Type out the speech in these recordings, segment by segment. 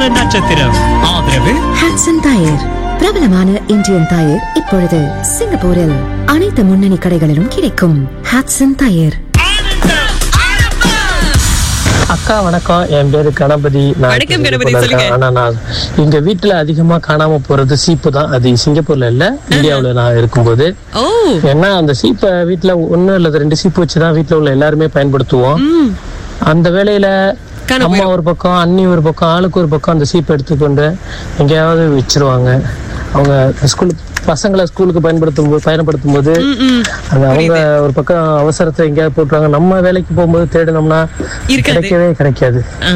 வார நட்சத்திரம் ஆதரவு ஹாட்சன் டயர் பிரபலமான இந்தியன் டயர் இப்பொழுது சிங்கப்பூரில் அனைத்து முன்னணி கடைகளிலும் கிடைக்கும் ஹாட்சன் டயர் அக்கா வணக்கம் என் பேரு கணபதி நான் வணக்கம் கணபதி, சிங்கப்பூர்ல சொல்லுங்க. இருக்கேன். ஆனா நான் எங்க வீட்டுல அதிகமா காணாம போறது சீப்பு தான் அது சிங்கப்பூர்ல இல்ல இந்தியாவுல நான் இருக்கும்போது ஓ ஏன்னா அந்த சீப்பை வீட்டுல ஒண்ணு இல்ல ரெண்டு சீப்பு வச்சுதான் வீட்டுல உள்ள எல்லாருமே பயன்படுத்துவோம் அந்த வேலையில காணாம அம்மா ஒரு பக்கம் அண்ணி ஒரு பக்கம் ஆளுக்கு ஒரு பக்கம் அந்த சீப்பை எடுத்துக்கொண்டு எங்கேயாவது வச்சிருவாங்க அவங்க ஸ்கூல் பசங்களை ஸ்கூலுக்கு பயன்படுத்தும் போது பயன்படுத்தும் போது அது அவங்க ஒரு பக்கம் அவசரத்தை எங்கேயாவது போட்டுருவாங்க நம்ம வேலைக்கு போகும்போது தேடினோம்னா இருக்காது. கிடைக்கவே கிடைக்காது ஆ,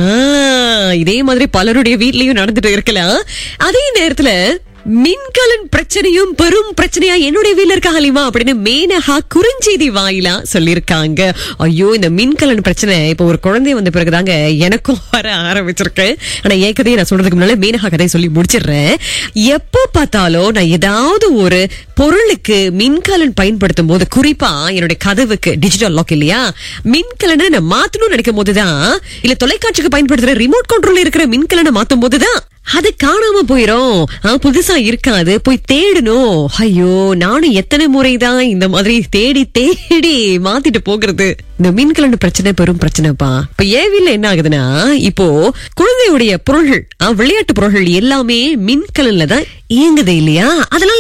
இதே மாதிரி பலருடைய வீட்லயும் நடந்துட்டு இருக்கலாம் அதே நேரத்துல மின்கலன் பிரச்சனையும் பெரும் பிரச்சனையா என்னுடைய வீட்ல இருக்கா ஹலிமா அப்படின்னு மேனஹா குறுஞ்செய்தி வாயிலா சொல்லியிருக்காங்க ஐயோ இந்த மின்கலன் பிரச்சனை இப்ப ஒரு குழந்தை வந்த பிறகுதாங்க எனக்கும் வர ஆரம்பிச்சிருக்கு ஆனா என் கதையை நான் சொல்றதுக்கு முன்னால மேனஹா கதையை சொல்லி முடிச்சிடுறேன் எப்போ பார்த்தாலும் நான் ஏதாவது ஒரு பொருளுக்கு மின்கலன் பயன்படுத்தும் போது குறிப்பா என்னுடைய கதவுக்கு டிஜிட்டல் லாக் இல்லையா மின்கலனை நான் மாத்தணும்னு நினைக்கும் போதுதான் இல்ல தொலைக்காட்சிக்கு பயன்படுத்துற ரிமோட் கண்ட்ரோல் இருக்கிற மின்கலனை மாத்தும் போதுதான் அது காணாம போயிரும் ஆ, புதுசா இருக்காது போய் தேடணும் ஐயோ நானும் எத்தனை முறைதான் இந்த மாதிரி தேடி தேடி மாத்திட்டு போகிறது இந்த மின்கலன் பிரச்சனை பெரும் பிரச்சனைப்பா இப்ப என் வீட்ல என்ன ஆகுதுன்னா இப்போ குழந்தையுடைய பொருள்கள் ஆ, விளையாட்டு பொருள்கள் எல்லாமே மின்கலன்ல தான் இயங்குது இல்லையா அதனால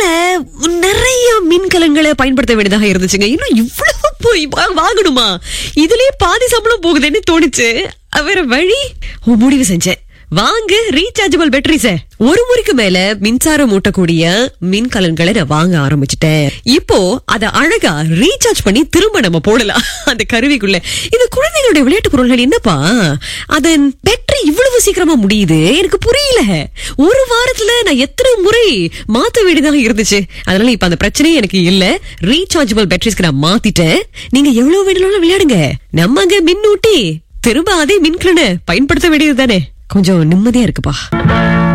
நிறைய மின்கலன்களை பயன்படுத்த வேண்டியதாக இருந்துச்சுங்க இன்னும் இவ்வளவு போய் வா- வாங்கணுமா இதுலயே பாதி சம்பளம் போகுதுன்னு தோணுச்சு அஹ் வேற வழி ஓ, முடிவு செஞ்சேன் வாங்க ரீசார்ஜபிள் பேட்டரிஸ ஒரு முறைக்கு மேல மின்சாரம் ஊட்டக்கூடிய மின்கலன்களை நான் வாங்க ஆரம்பிச்சிட்டேன் இப்போ அத அழகா ரீசார்ஜ் பண்ணி திரும்ப நம்ம போடலாம் அந்த கருவிக்குள்ள இது குழந்தைகளுடைய விளையாட்டு பொருள்கள் என்னப்பா அதன் பேட்டரி இவ்வளவு சீக்கிரமா முடியுது எனக்கு புரியல ஒரு வாரத்துல நான் எத்தனை முறை மாத்த வேண்டியதாக இருந்துச்சு அதனால இப்ப அந்த பிரச்சனையே எனக்கு இல்ல ரீசார்ஜபிள் பேட்டரிஸ்க்கு நான் மாத்திட்டேன் நீங்க எவ்வளவு வேணும்னாலும் விளையாடுங்க நம்ம அங்க மின்னூட்டி திரும்ப அதே மின்கலனை பயன்படுத்த வேண்டியது தானே கொஞ்சம் நிம்மதியா இருக்குப்பா